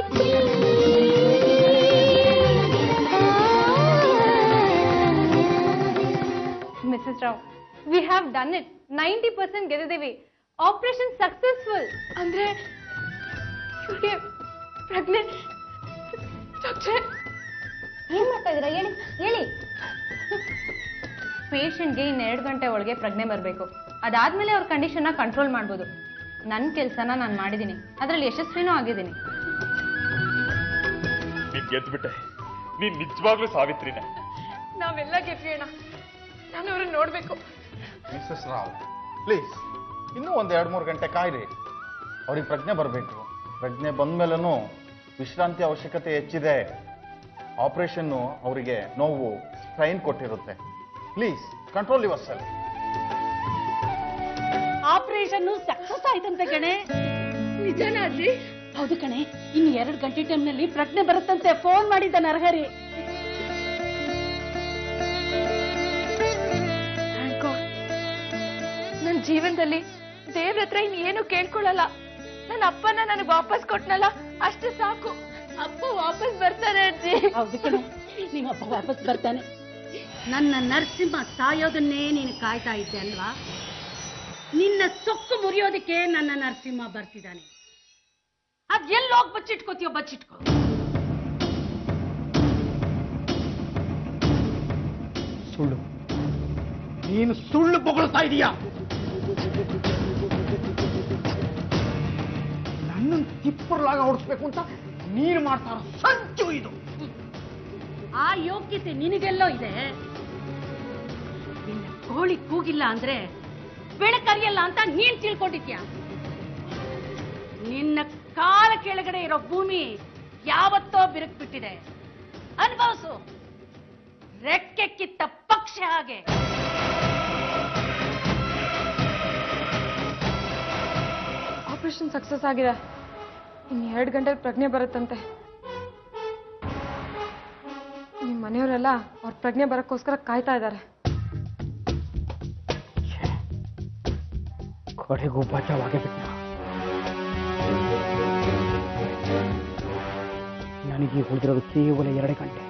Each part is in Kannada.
Mrs Rao we have done it ninety percent ಗೆದ್ದಿದ್ದೀವಿ ಆಪರೇಷನ್ ಸಕ್ಸಸ್ಫುಲ್ ಅಂದ್ರೆ ಇವ್ರಿಗೆ ಪ್ರೆಗ್ನೆಂಟ್ ಡಾಕ್ಟ್ರೆ ಏನ್ ಮಾಡ್ತಾ ಇದ್ದೀರಾ ಹೇಳಿ ಹೇಳಿ ಪೇಷಂಟ್ಗೆ ಇನ್ನು ಎರಡು ಗಂಟೆ ಒಳಗೆ ಪ್ರಜ್ಞೆ ಬರಬೇಕು ಅದಾದ್ಮೇಲೆ ಅವ್ರ ಕಂಡೀಷನ್ನ ಕಂಟ್ರೋಲ್ ಮಾಡ್ಬೋದು ನನ್ನ ಕೆಲಸನ ನಾನು ಮಾಡಿದ್ದೀನಿ ಅದರಲ್ಲಿ ಯಶಸ್ವಿನೂ ಆಗಿದ್ದೀನಿ ನೀನ್ ಗೆದ್ಬಿಟ್ಟೆ ನೀನ್ ನಿಜವಾಗ್ಲೂ ಸಾವಿತ್ರಿನೇ ನಾವೆಲ್ಲ ಗೆದ್ವಿಯೋಣ ನಾನು ಅವ್ರನ್ನ ನೋಡ್ಬೇಕು ಮಿಸಸ್ ರಾವ್ ಪ್ಲೀಸ್ ಇನ್ನೂ ಒಂದು ಎರಡು ಮೂರು ಗಂಟೆ ಕಾಯಿರಿ ಅವ್ರಿಗೆ ಪ್ರಜ್ಞೆ ಬರಬೇಕು ಪ್ರಜ್ಞೆ ಬಂದ ಮೇಲೂ ವಿಶ್ರಾಂತಿ ಅವಶ್ಯಕತೆ ಹೆಚ್ಚಿದೆ ಆಪರೇಷನ್ನು ಅವರಿಗೆ ನೋವು ಸ್ಟ್ರೈನ್ ಕೊಟ್ಟಿರುತ್ತೆ please control yourself operation success ಆಯ್ತಂತೆ ಕಣೆ ನಿಜನಾ ಅಜ್ಜಿ ಹೌದು ಕಣೆ ಇನ್ನು ಎರಡು ಗಂಟೆ ಟೈಮ್ನಲ್ಲಿ ಪ್ರಜ್ಞೆ ಬರುತ್ತಂತೆ ಫೋನ್ ಮಾಡಿದ್ದ ನರಹರಿ Thank God. ನನ್ ಜೀವನದಲ್ಲಿ ದೇವ್ರ ಹತ್ರ ಇನ್ನೇನು ಕೇಳ್ಕೊಳ್ಳಲ್ಲ ನನ್ನ ಅಪ್ಪನ ನನಗೆ ವಾಪಸ್ ಕೊಟ್ನಲ್ಲ ಅಷ್ಟು ಸಾಕು ಅಪ್ಪ ವಾಪಸ್ ಬರ್ತಾರೆ ಅಜ್ಜಿ ಹೌದು ಕಣೆ ನಿಮ್ಮಪ್ಪ ವಾಪಸ್ ಬರ್ತಾನೆ ನನ್ನ ನರಸಿಂಹ ಸಾಯೋದನ್ನೇ ನೀನು ಕಾಯ್ತಾ ಇದ್ದೆ ಅಲ್ವಾ ನಿನ್ನ ಸೊಕ್ಕು ಮುರಿಯೋದಕ್ಕೆ ನನ್ನ ನರಸಿಂಹ ಬರ್ತಿದ್ದಾನೆ ಅದ್ ಎಲ್ಲೋಗ್ ಬಚ್ಚಿಟ್ಕೋತೀಯೋ ಬಚ್ಚಿಟ್ಕೋ ಸುಳ್ಳು ನೀನು ಸುಳ್ಳು ಬೊಗಳ್ತಾ ಇದೀಯಾ ನನ್ನನ್ನು ತಿಪ್ಪರ್ಲಾಗ ಹೊಡಿಸ್ಬೇಕು ಅಂತ ನೀನು ಮಾಡ್ತಾರ ಸಂಚು ಇದು ಆ ಯೋಗ್ಯತೆ ನಿನಗೆಲ್ಲೋ ಇದೆ ನಿನ್ನ ಕೋಳಿ ಕೂಗಿಲ್ಲ ಅಂದ್ರೆ ಬೆಳಕರಿಯಲ್ಲ ಅಂತ ನೀನ್ ತಿಳ್ಕೊಂಡಿದ್ಯಾ ನಿನ್ನ ಕಾಲ ಕೆಳಗಡೆ ಇರೋ ಭೂಮಿ ಯಾವತ್ತೋ ಬಿರುಕ್ ಬಿಟ್ಟಿದೆ ಅನುಭವಿಸು ರೆಕ್ಕೆ ಕಿತ್ತ ಪಕ್ಷ ಹಾಗೆ ಆಪರೇಷನ್ ಸಕ್ಸಸ್ ಆಗಿದೆ ಇನ್ನು ಎರಡು ಗಂಟೆಲಿ ಪ್ರಜ್ಞೆ ಬರುತ್ತಂತೆ ನಿಮ್ಮ ಮನೆಯವರೆಲ್ಲ ಅವ್ರ ಪ್ರಜ್ಞೆ ಬರೋಕ್ಕೋಸ್ಕರ ಕಾಯ್ತಾ ಇದ್ದಾರೆ ಕಡೆಗೂ ಬಚಾವಾಗೇ ಬಿಟ್ಟ ನನಗೆ ಉಳಿದಿರೋದು ಕೇವಲ ಎರಡು ಗಂಟೆ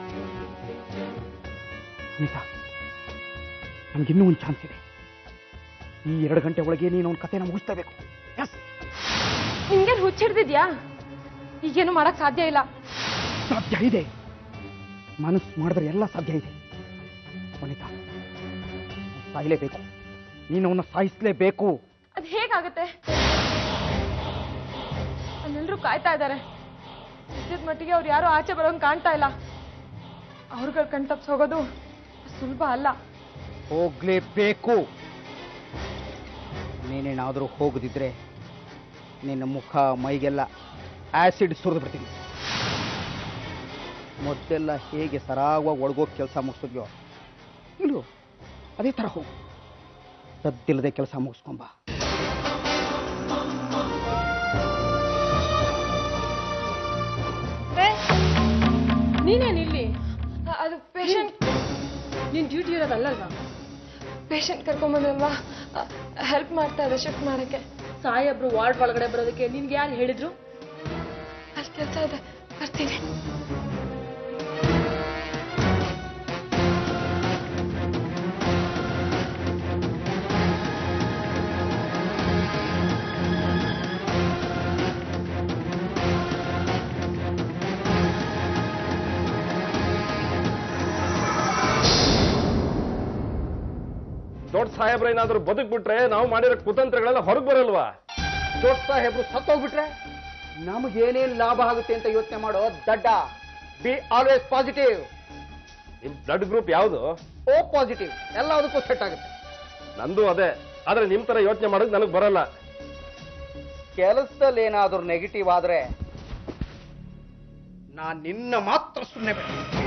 ಸುನೀತಾ ನಮ್ಗಿನ್ನೂ ಒಂದು ಚಾನ್ಸ್ ಇದೆ ಈ ಎರಡು ಗಂಟೆ ಒಳಗೆ ನೀನು ಅವನ ಕಥೆನ ಮುಗಿಸ್ತಾ ಎಸ್ ನಿಂಗೇನು ಹುಚ್ಚಿಡ್ದಿದ್ಯಾ ಈಗೇನು ಮಾಡಕ್ ಸಾಧ್ಯ ಇಲ್ಲ ಸಾಧ್ಯ ಇದೆ ಮನಸ್ಸು ಮಾಡಿದ್ರೆ ಎಲ್ಲ ಸಾಧ್ಯ ಇದೆ ವನಿತಾ ಸಾಯಲೇಬೇಕು ನೀನು ಅವನ್ನ ಸಾಯಿಸಲೇಬೇಕು ಅದು ಹೇಗಾಗತ್ತೆ ಅಲ್ಲೆಲ್ಲರೂ ಕಾಯ್ತಾ ಇದ್ದಾರೆ ಸದ್ಯದ ಮಟ್ಟಿಗೆ ಅವ್ರು ಯಾರು ಆಚೆ ಬರೋಂಗ್ ಕಾಣ್ತಾ ಇಲ್ಲ ಅವ್ರುಗಳ ಕಣ್ ತಪ್ಸ್ ಹೋಗೋದು ಸುಲಭ ಅಲ್ಲ ಹೋಗ್ಲೇಬೇಕು ನೀನೇನಾದರೂ ಹೋಗದಿದ್ರೆ ನಿನ್ನ ಮುಖ ಮೈಗೆಲ್ಲ ಆಸಿಡ್ ಸುರಿದು ಬಿಡ್ತೀನಿ ಮೊದಲೆಲ್ಲ ಹೇಗೆ ಸರಾಗವಾಗಿ ಒಳಗೋಗಿ ಕೆಲಸ ಮುಗಿಸಿದ್ಯೋ ಇಲ್ಲೂ ಅದೇ ಥರ ಹೋಗು ಸದ್ದಿಲ್ಲದೆ ಕೆಲಸ ಮುಗಿಸ್ಕೊಂಬ ನೀನೇನಿಲ್ಲಿ ಅದು ಪೇಷಂಟ್ ನಿನ್ ಡ್ಯೂಟಿ ಇರೋದಲ್ಲಲ್ವಾ ಪೇಷಂಟ್ ಕರ್ಕೊಂಬಂದಲ್ವಾ ಹೆಲ್ಪ್ ಮಾಡ್ತಾ ಇದೆ ಶಿಫ್ಟ್ ಮಾಡಕ್ಕೆ ಸಾಹೇಬ್ರು ವಾರ್ಡ್ ಒಳಗಡೆ ಬರೋದಕ್ಕೆ ನಿನ್ಗೆ ಯಾರು ಹೇಳಿದ್ರು ಅಲ್ಲಿ ಕೆಲಸ ಇದೆ ಬರ್ತೀನಿ ದೊಡ್ಡ ಸಾಹೇಬ್ರ ಏನಾದ್ರು ಬದುಕ್ಬಿಟ್ರೆ ನಾವು ಮಾಡಿರೋ ಕುತಂತ್ರಗಳೆಲ್ಲ ಹೊರಗೆ ಬರಲ್ವಾ ದೊಡ್ಡ ಸಾಹೇಬ್ರು ಸತ್ತೋಗ್ಬಿಟ್ರೆ ನಮಗೇನೇನು ಲಾಭ ಆಗುತ್ತೆ ಅಂತ ಯೋಚನೆ ಮಾಡೋ ದಡ್ಡ ಬಿ ಆಲ್ವೇಸ್ ಪಾಸಿಟಿವ್ ನಿಮ್ ಬ್ಲಡ್ ಗ್ರೂಪ್ ಯಾವುದು ಓ ಪಾಸಿಟಿವ್ ಎಲ್ಲದಕ್ಕೂ ಸೆಟ್ ಆಗುತ್ತೆ ನಂದು ಅದೇ ಆದ್ರೆ ನಿಮ್ ತರ ಯೋಚನೆ ಮಾಡೋದು ನನಗೆ ಬರಲ್ಲ ಕೆಲಸದಲ್ಲಿ ಏನಾದರೂ ನೆಗೆಟಿವ್ ಆದ್ರೆ ನಾನ್ ನಿನ್ನ ಮಾತ್ರ ಸುಮ್ಮನೆ ಬಿಡ್ತೀನಿ